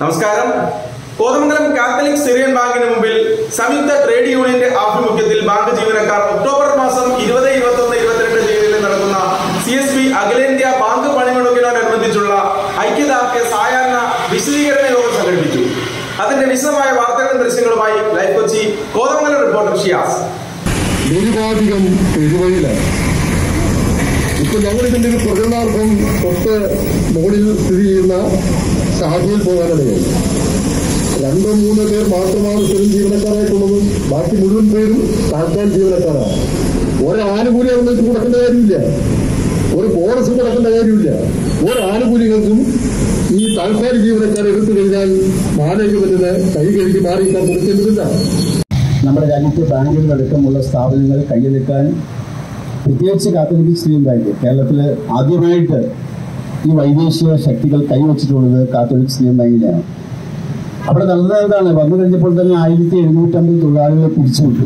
നമസ്കാരം Kothamangalam Catholic Syrian ബാങ്കിന് മുമ്പിൽ സംയുക്ത ട്രേഡ് യൂണിയന്റെ ആഭിമുഖ്യത്തിൽ ബാങ്ക് ജീവനക്കാർ ഒക്ടോബർ മാസം ഇരുപത് ഇരുപത്തൊന്ന് ഇരുപത്തിരണ്ട് തീയതികളിൽ നടക്കുന്ന സി എസ് പി അഖിലേന്ത്യാ ബാങ്ക് പണിമുടക്കിനോടനുബന്ധിച്ചുള്ള ഐക്യദാർഢ്യ സായാഹ്ന വിശദീകരണ യോഗം സംഘടിപ്പിച്ചു അതിന്റെ വിശദമായ വാർത്തകളും ദൃശ്യങ്ങളുമായി ലൈവ് കൊച്ചി കോതമംഗലം റിപ്പോർട്ടർ ഷിയാസ് നിരുപാധികം പെരുവഴിയിലാണ് ഇപ്പൊ ഞങ്ങൾ ഇതിന്റെ ഒരു പ്രചരണാർത്ഥം തൊട്ട് മുകളിൽ സ്ഥിതി ചെയ്യുന്ന ഷാഹിയിൽ പോകാനിടയായി രണ്ടോ മൂന്നോ പേർ മാത്രമാണ് സ്ഥിരം ജീവനക്കാരായിട്ടുള്ളത് ബാക്കി മുഴുവൻ പേരും താൽക്കാലിക ജീവനക്കാരാണ് ഒരു ആനുകൂല്യം അവർക്ക് കൊടുക്കേണ്ട കാര്യമില്ല ഒരു ബോണസ് കൊടുക്കേണ്ട കാര്യമില്ല ഒരു ആനുകൂല്യങ്ങൾക്കും ഈ താൽക്കാലിക ജീവനക്കാരെ എടുത്തു കഴിഞ്ഞാൽ മാനേജ്മെന്റിന് കൈ കഴുകി മാറിയിട്ടാൻ കൊടുക്കേണ്ടതില്ല നമ്മുടെ രാജ്യത്തെ ബാങ്കുകളടക്കമുള്ള സ്ഥാപനങ്ങൾ കൈയെടുക്കാൻ പ്രത്യേകിച്ച് കാത്തലിക് സ്ട്രീം ബാങ്ക് കേരളത്തിൽ ആദ്യമായിട്ട് ഈ വൈദേശിക ശക്തികൾ കൈവച്ചിട്ടുള്ളത് കാത്തലിക് സ്ട്രീം ബാങ്കിനെയാണ് അവിടെ നടന്നത് എന്താണ് വന്നു കഴിഞ്ഞപ്പോൾ തന്നെ ആയിരത്തി എഴുന്നൂറ്റമ്പത് തൊഴിലാളികളെ പിരിച്ചുവിട്ടു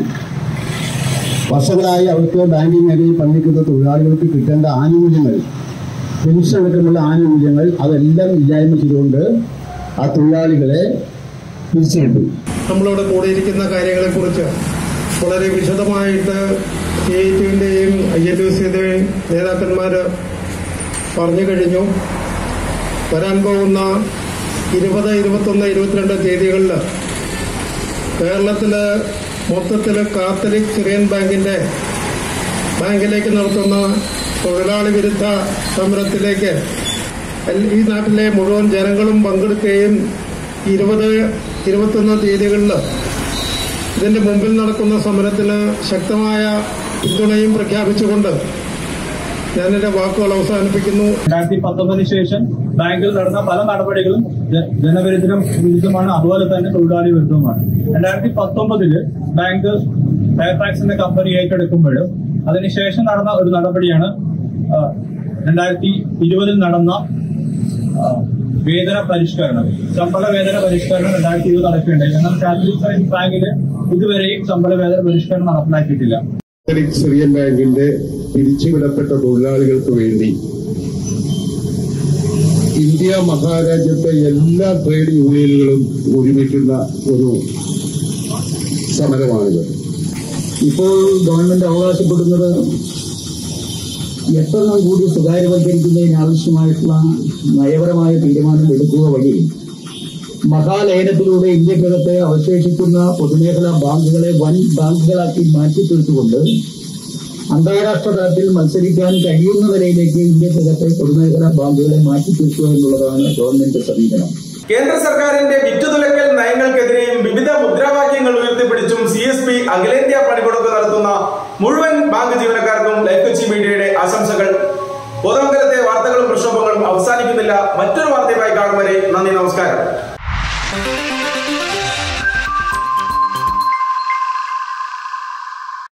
വർഷങ്ങളായി അവർക്ക് ബാങ്കിംഗ് മേഖലയിൽ പണിയെടുക്കുന്ന തൊഴിലാളികൾക്ക് കിട്ടേണ്ട ആനുകൂല്യങ്ങൾ പെൻഷൻ അടക്കമുള്ള ആനുകൂല്യങ്ങൾ അതെല്ലാം ഇല്ലായ്മ ചെയ്തുകൊണ്ട് ആ തൊഴിലാളികളെ പിരിച്ചുവിട്ടു നമ്മളിവിടെ കൂടിയിരിക്കുന്ന കാര്യങ്ങളെക്കുറിച്ച് വളരെ വിശദമായിട്ട് സി ഐ ടിയുടെയും ഐ എൽ യു സിയുടെയും നേതാക്കന്മാർ പറഞ്ഞു കഴിഞ്ഞു വരാൻ പോകുന്ന ഇരുപത് ഇരുപത്തൊന്ന് ഇരുപത്തിരണ്ട് തീയതികളിൽ കേരളത്തിൽ മൊത്തത്തിൽ കാത്തലിക് സിറിയൻ ബാങ്കിന്റെ ബാങ്കിലേക്ക് നടത്തുന്ന തൊഴിലാളി വിരുദ്ധ സമരത്തിലേക്ക് എൽ- ഈ നാട്ടിലെ മുഴുവൻ ജനങ്ങളും പങ്കെടുക്കുകയും ഇരുപത് ഇരുപത്തൊന്ന് തീയതികളിൽ ഇതിന്റെ മുമ്പിൽ നടക്കുന്ന സമരത്തിന് ശക്തമായ പിന്തുണയും പ്രഖ്യാപിച്ചുകൊണ്ട് ഞാൻ എന്റെ വാക്കുകൾ അവസാനിപ്പിക്കുന്നു രണ്ടായിരത്തി പത്തൊമ്പതിന് ശേഷം ബാങ്കിൽ നടന്ന പല നടപടികളും ജ- ജനവിരുദ്ധം വിരുദ്ധമാണ് അതുപോലെ തന്നെ തൊഴിലാളി വിരുദ്ധവുമാണ് രണ്ടായിരത്തി പത്തൊമ്പതില് ബാങ്ക് ഫെയർ ടാക്സിന്റെ കമ്പനി ഏറ്റെടുക്കുമ്പോൾ അതിനുശേഷം നടന്ന ഒരു നടപടിയാണ് ആ, രണ്ടായിരത്തി ഇരുപതിൽ നടന്ന ആ, വേതന പരിഷ്കരണം ശമ്പള വേതന പരിഷ്കരണം രണ്ടായിരത്തി ഇരുപത് നടക്കുകയുണ്ടായി എന്നാൽ കാത്തലിക് സർവീസ് ബാങ്കില് ഇതുവരെയും ശമ്പള വേതന പരിഷ്കരണം നടപ്പിലാക്കിയിട്ടില്ല കാത്തലിക് സിറിയൻ ബാങ്കിന്റെ പിരിച്ചുവിടപ്പെട്ട തൊഴിലാളികൾക്ക് വേണ്ടി ഇന്ത്യ മഹാരാജ്യത്തെ എല്ലാ ട്രേഡ് യൂണിയനുകളും ഒരുമിക്കുന്ന ഒരു സമരമാണിത് ഇപ്പോൾ ഗവൺമെന്റ് അവകാശപ്പെടുന്നത് എത്രണ്ണം കൂടി സ്വകാര്യവൽക്കരിക്കുന്നതിന് ആവശ്യമായിട്ടുള്ള നയപരമായ തീരുമാനം എടുക്കുക വഴി മഹാലയനത്തിലൂടെ ഇന്ത്യക്കകത്ത് അവശേഷിക്കുന്ന പൊതുമേഖലാ ബാങ്കുകളെ വൻ ബാങ്കുകളാക്കി മാറ്റിത്തീർത്തുകൊണ്ട് അന്താരാഷ്ട്ര തലത്തിൽ മത്സരിക്കാൻ കഴിയുന്ന നിലയിലേക്ക് ഇന്ത്യക്കകത്തെ പൊതുമേഖലാ ബാങ്കുകളെ മാറ്റിത്തീർക്കുക എന്നുള്ളതാണ് ഗവൺമെന്റ് സമീപനം കേന്ദ്ര സർക്കാരിന്റെ വിറ്റുതുലക്കൽ നയങ്ങൾക്കെതിരെയും വിവിധ മുദ്രാവാക്യങ്ങൾ ഉയർത്തിപ്പിടിച്ചും സി എസ് പി അഖിലേന്ത്യാ പണിമുടക്ക് നടത്തുന്ന മുഴുവൻ ബാങ്ക് ജീവനക്കാർക്കും ലൈഫ് കൊച്ചി മീഡിയയുടെ ആശംസകൾ കോതമംഗലത്തെ വാർത്തകളും പ്രക്ഷോഭങ്ങളും അവസാനിക്കുന്നില്ല മറ്റൊരു വാർത്തയുമായി കാണും വരെ